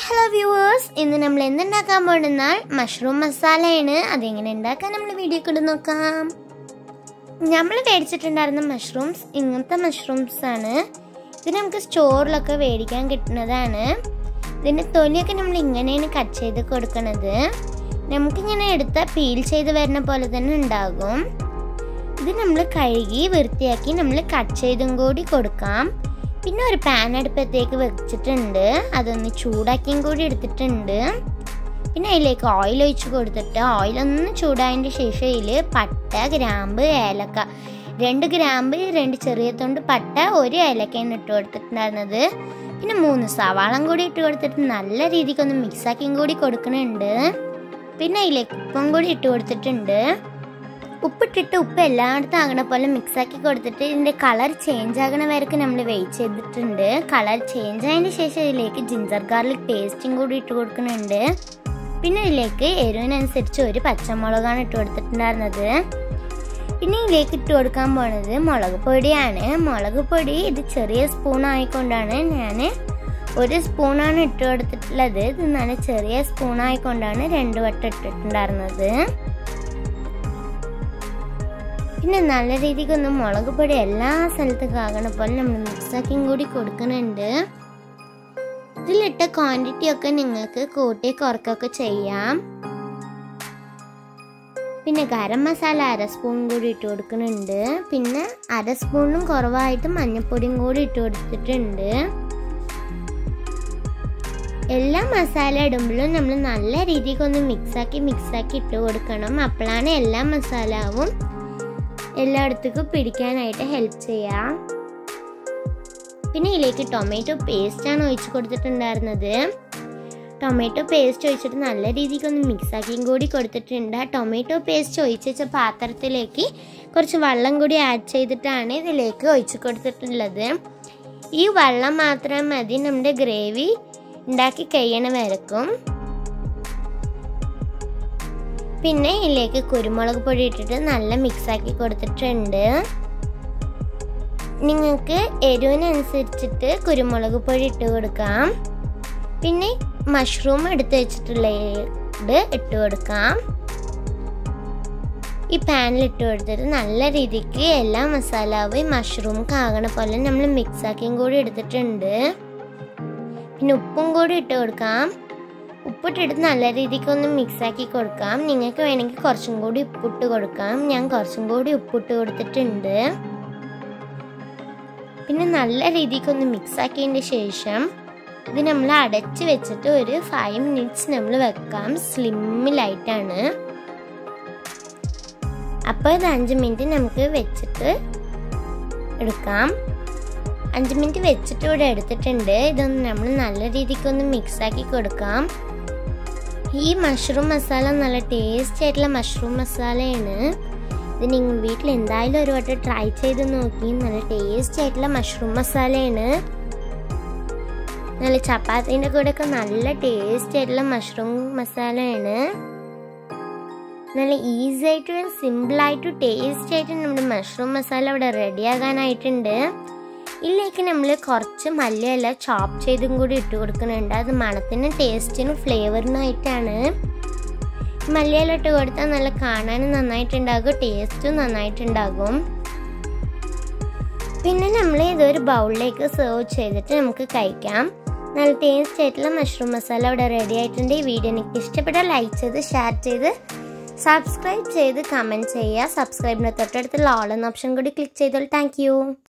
hello viewers ഇന്ന് നമ്മൾ എന്തുണ്ടാക്കാൻ പോകുന്നാൽ mushroom മസാലയാണ് അതെങ്ങനെ ഉണ്ടാക്കാൻ നമ്മൾ വീഡിയോ കൊണ്ട് നോക്കാം നമ്മൾ മേടിച്ചിട്ടുണ്ടായിരുന്ന മഷ്റൂംസ് ഇങ്ങനത്തെ മഷ്റൂംസ് ആണ് ഇത് നമുക്ക് സ്റ്റോറിലൊക്കെ മേടിക്കാൻ കിട്ടുന്നതാണ് ഇതിൻ്റെ തൊലിയൊക്കെ നമ്മൾ ഇങ്ങനെയാണ് കട്ട് ചെയ്ത് കൊടുക്കണത് നമുക്കിങ്ങനെ എടുത്താൽ പീൽ ചെയ്ത് വരുന്ന പോലെ തന്നെ ഉണ്ടാകും ഇത് നമ്മൾ കഴുകി വൃത്തിയാക്കി നമ്മൾ കട്ട് ചെയ്തും കൂടി കൊടുക്കാം പിന്നെ ഒരു പാൻ അടുപ്പത്തേക്ക് വെച്ചിട്ടുണ്ട് അതൊന്ന് ചൂടാക്കിയും കൂടി എടുത്തിട്ടുണ്ട് പിന്നെ അതിലേക്ക് ഓയിൽ ഒഴിച്ച് കൊടുത്തിട്ട് ഓയിൽ ഒന്ന് ചൂടായതിൻ്റെ ശേഷം ഇതിൽ പട്ട ഗ്രാമ്പ് ഏലക്ക രണ്ട് ഗ്രാമ്പ് രണ്ട് ചെറിയ തൊണ്ട് പട്ട ഒരു ഏലക്കയാണ് ഇട്ട് കൊടുത്തിട്ടുണ്ടായിരുന്നത് പിന്നെ മൂന്ന് സവാളം കൂടി ഇട്ട് കൊടുത്തിട്ട് നല്ല രീതിക്ക് ഒന്ന് മിക്സാക്കിയും കൂടി കൊടുക്കുന്നുണ്ട് പിന്നെ അതിലേക്ക് ഉപ്പും കൂടി ഇട്ട് കൊടുത്തിട്ടുണ്ട് ഉപ്പിട്ടിട്ട് ഉപ്പ് എല്ലായിടത്തും ആകണ പോലെ മിക്സാക്കി കൊടുത്തിട്ട് ഇതിൻ്റെ കളർ ചേഞ്ച് ആകണ വരക്ക് നമ്മൾ വെയിറ്റ് ചെയ്തിട്ടുണ്ട് കളർ ചേഞ്ച് ആയതിന് ശേഷം ഇതിലേക്ക് ജിഞ്ചർ ഗാർലിക് പേസ്റ്റും കൂടി ഇട്ട് കൊടുക്കുന്നുണ്ട് പിന്നെ ഇതിലേക്ക് എരിവിനനുസരിച്ച് ഒരു പച്ചമുളകാണ് ഇട്ട് കൊടുത്തിട്ടുണ്ടായിരുന്നത് പിന്നെ ഇതിലേക്ക് ഇട്ട് കൊടുക്കാൻ പോണത് മുളക് പൊടിയാണ് മുളക് പൊടി ഇത് ചെറിയ സ്പൂൺ ആയിക്കൊണ്ടാണ് ഞാൻ ഒരു സ്പൂണാണ് ഇട്ട് കൊടുത്തിട്ടുള്ളത് ഇത് നല്ല ചെറിയ സ്പൂൺ ആയിക്കൊണ്ടാണ് രണ്ട് വട്ടം ഇട്ടിട്ടുണ്ടായിരുന്നത് പിന്നെ നല്ല രീതിക്ക് ഒന്ന് മുളക് പൊടി എല്ലാ സ്ഥലത്തും ആകണ പോലെ നമ്മൾ മിക്സാക്കിയും കൂടി കൊടുക്കുന്നുണ്ട് ഇതിലിട്ട ക്വാണ്ടിറ്റി ഒക്കെ നിങ്ങൾക്ക് കൂട്ടി കുറക്കൊക്കെ ചെയ്യാം പിന്നെ ഗരം മസാല അര സ്പൂൺ കൂടി ഇട്ട് കൊടുക്കുന്നുണ്ട് പിന്നെ അര സ്പൂണും കുറവായിട്ട് മഞ്ഞൾപ്പൊടിയും കൂടി ഇട്ട് കൊടുത്തിട്ടുണ്ട് എല്ലാ മസാല ഇടുമ്പോഴും നമ്മൾ നല്ല രീതിക്ക് ഒന്ന് മിക്സാക്കി മിക്സാക്കി ഇട്ട് കൊടുക്കണം അപ്പോഴാണ് എല്ലാ മസാലാവും എല്ലായിടത്തേക്കും പിടിക്കാനായിട്ട് ഹെൽപ്പ് ചെയ്യാം പിന്നെ ഇതിലേക്ക് ടൊമാറ്റോ പേസ്റ്റാണ് ഒഴിച്ച് കൊടുത്തിട്ടുണ്ടായിരുന്നത് ടൊമാറ്റോ പേസ്റ്റ് ഒഴിച്ചിട്ട് നല്ല രീതിക്ക് ഒന്ന് മിക്സാക്കിയും കൂടി കൊടുത്തിട്ടുണ്ട് ആ ടൊമാറ്റോ പേസ്റ്റ് ഒഴിച്ച് വെച്ച പാത്രത്തിലേക്ക് കുറച്ച് വെള്ളം കൂടി ആഡ് ചെയ്തിട്ടാണ് ഇതിലേക്ക് ഒഴിച്ച് കൊടുത്തിട്ടുള്ളത് ഈ വെള്ളം മാത്രം മതി നമ്മുടെ ഗ്രേവി ഉണ്ടാക്കി കഴിയണ വരക്കും പിന്നെ ഇതിലേക്ക് കുരുമുളക് പൊടി ഇട്ടിട്ട് നല്ല മിക്സാക്കി കൊടുത്തിട്ടുണ്ട് നിങ്ങൾക്ക് എരിവിനനുസരിച്ചിട്ട് കുരുമുളക് പൊടി ഇട്ട് കൊടുക്കാം പിന്നെ മഷ്റൂം എടുത്ത് വെച്ചിട്ടുള്ള ഇത് ഇട്ട് കൊടുക്കാം ഈ പാനിൽ ഇട്ട് കൊടുത്തിട്ട് നല്ല രീതിക്ക് എല്ലാ മസാലാവും മഷ്റൂം ആകണ പോലെ നമ്മൾ മിക്സാക്കിയും കൂടി എടുത്തിട്ടുണ്ട് പിന്നെ ഉപ്പും കൂടി ഇട്ട് കൊടുക്കാം ഉപ്പിട്ടിട്ട് നല്ല രീതിക്ക് ഒന്ന് മിക്സാക്കി കൊടുക്കാം നിങ്ങൾക്ക് വേണമെങ്കിൽ കുറച്ചും കൂടി ഉപ്പിട്ട് കൊടുക്കാം ഞാൻ കുറച്ചും കൂടി ഉപ്പിട്ട് കൊടുത്തിട്ടുണ്ട് പിന്നെ നല്ല രീതിക്ക് ഒന്ന് മിക്സാക്കിയതിൻ്റെ ശേഷം ഇത് നമ്മൾ അടച്ച് വെച്ചിട്ട് ഒരു ഫൈവ് മിനിറ്റ്സ് നമ്മൾ വെക്കാം സ്ലിമ്മിലായിട്ടാണ് അപ്പോൾ ഇത് അഞ്ച് മിനിറ്റ് നമുക്ക് വെച്ചിട്ട് എടുക്കാം അഞ്ച് മിനിറ്റ് വെച്ചിട്ട് ഇവിടെ എടുത്തിട്ടുണ്ട് ഇതൊന്ന് നമ്മൾ നല്ല രീതിക്ക് ഒന്ന് മിക്സാക്കി കൊടുക്കാം ഈ മഷ്റൂം മസാല നല്ല ടേസ്റ്റി ആയിട്ടുള്ള മഷ്റൂം മസാലയാണ് ഇത് നിങ്ങൾ വീട്ടിൽ എന്തായാലും ഒരു വട്ടം ട്രൈ ചെയ്ത് നോക്കി നല്ല ടേസ്റ്റി ആയിട്ടുള്ള മഷ്റൂം മസാലയാണ് നല്ല ചപ്പാത്തിൻ്റെ കൂടെ ഒക്കെ നല്ല ടേസ്റ്റി ആയിട്ടുള്ള മഷ്റൂം മസാലയാണ് നല്ല ഈസി ആയിട്ടും സിമ്പിളായിട്ടും ടേസ്റ്റി ആയിട്ടും നമ്മുടെ മഷ്റൂം മസാല ഇവിടെ റെഡിയാകാനായിട്ടുണ്ട് ഇതിലേക്ക് നമ്മൾ കുറച്ച് മല്ലിയില ചോപ്പ് ചെയ്തും കൂടി ഇട്ട് കൊടുക്കുന്നുണ്ട് അത് മണത്തിനും ടേസ്റ്റിനും ഫ്ലേവറിനായിട്ടാണ് മല്ലിയില ഇട്ട് കൊടുത്താൽ നല്ല കാണാനും നന്നായിട്ടുണ്ടാകും ടേസ്റ്റും നന്നായിട്ടുണ്ടാകും പിന്നെ നമ്മൾ ഇതൊരു ബൗളിലേക്ക് സെർവ് ചെയ്തിട്ട് നമുക്ക് കഴിക്കാം നല്ല ടേസ്റ്റ് ആയിട്ടുള്ള മഷ്റൂം മസാല ഇവിടെ റെഡി ആയിട്ടുണ്ട് ഈ വീഡിയോ എനിക്ക് ഇഷ്ടപ്പെട്ടാൽ ലൈക്ക് ചെയ്ത് ഷെയർ ചെയ്ത് സബ്സ്ക്രൈബ് ചെയ്ത് കമൻറ്റ് ചെയ്യുക സബ്സ്ക്രൈബിന് തൊട്ടടുത്തുള്ള ഓൾ എന്ന ഓപ്ഷൻ കൂടി ക്ലിക്ക് ചെയ്തോളൂ താങ്ക്